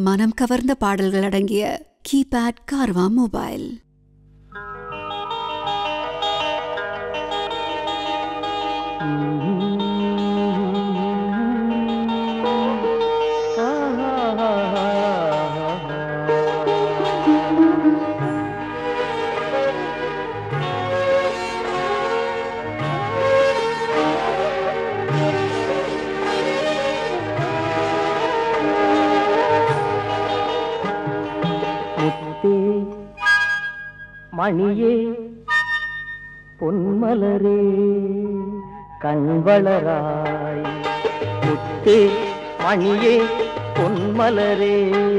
மனம் கவர்ந்த பாடல்கள் அடங்கிய கீபேட் கார்வா மொபைல் முத்தே மணியே பொன்மலரே கண்வளராய் முத்தே மணியே பொன்மலரே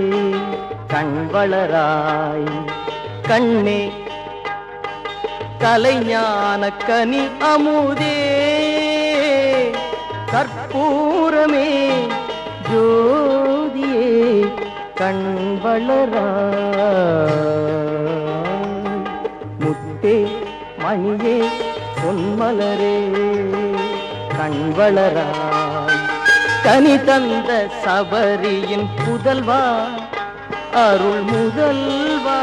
கண்வளராய் கண்ணே கலைஞான கனி அமுதே கற்பூரமே ஜோதியே கண்வளராய் முத்தே மணியே பொன்மலரே கண்வளராய் கனி தந்த சபரியின் புதல்வா அருள் முதல்வா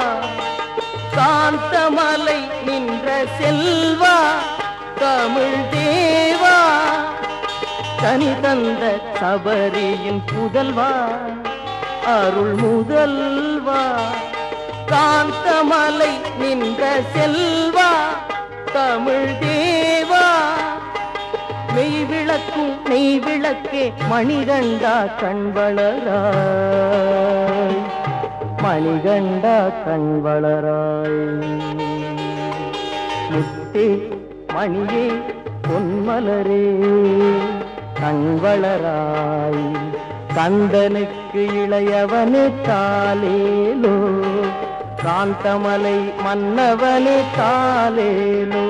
காந்தமலை நின்ற செல்வா தமிழ் தேவா கனி தந்த சபரியின் புதல்வா அருள் முதல்வா காந்தமலை நின்ற செல்வா தமிழ் தேவா மெய் விளக்கும் மெய் விளக்கே மணிகண்டா கண்வளராய் மணிகண்டா கண்வளராய் முத்தே மணியே பொன்மலரே கண்வளராய் கந்தனுக்கு இளையவனே தாலேலோ காந்தமலை மன்னவனே தாலேலோ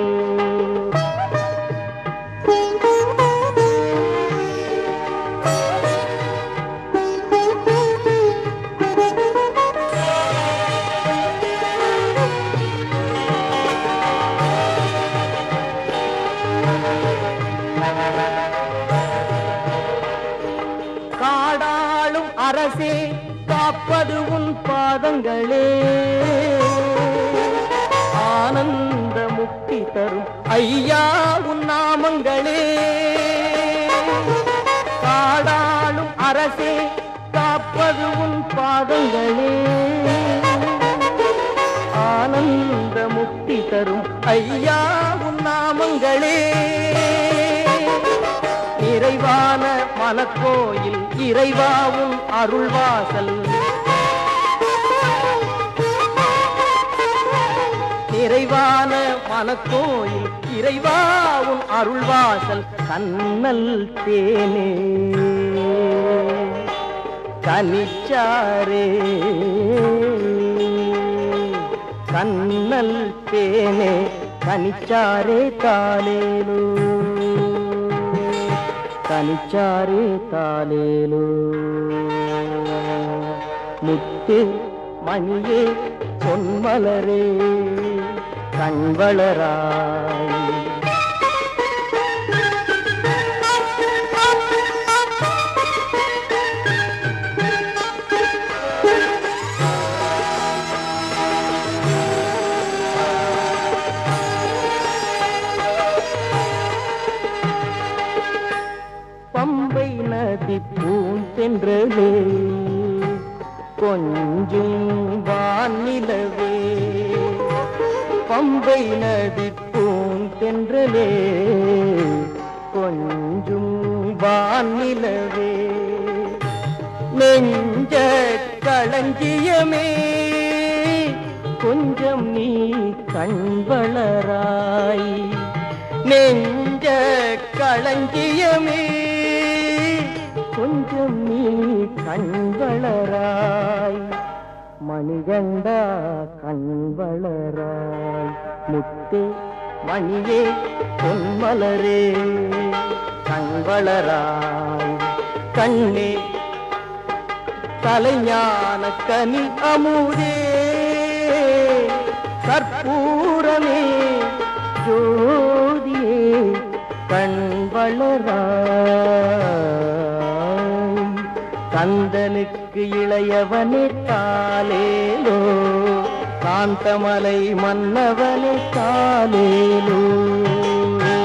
காடாளும் அரசே காப்பது உன் பாதங்களே ஆனந்த முக்தி தரும் ஐயா உன் நாமங்களே காடாளும் அரசே காப்பது உன் பாதங்களே ஆனந்த முக்தி தரும் ஐயா உன் நாமங்களே நிறைவான மனக்கோயில் இறைவாவும் அருள்வாசல் நிறைவான மனக்கோயில் இறைவாவும் அருள்வாசல் கண்ணல் தேனே கனிச்சாரே கண்ணல் தேனே கனிச்சாரே காலேலோ கனிச்சாரே தாலேலோ முத்து மணியே பொன்மலரே கண்வளராய் பம்பை நதி பூந்தென்றலே கொஞ்சும் வானிலவே பம்பை நதி பூந்தென்றலே கொஞ்சும் வானிலவே நெஞ்ச களஞ்சியமே கொஞ்சம் நீ கண்வளராய் நெஞ்ச களஞ்சியமே கொஞ்சம் நீ கண்வளராய் மணிகண்டா கண்வளராய் முத்தே மணியே பொன்மலரே கண்வளராய் கண்ணே கலைஞான கனி அமுதே கற்பூரமே ஜோதியே கண்வளராய் கந்தனுக்கு எனக்கு இளையவனே காலேலோ காந்தமலை மன்னவனே காலேலோ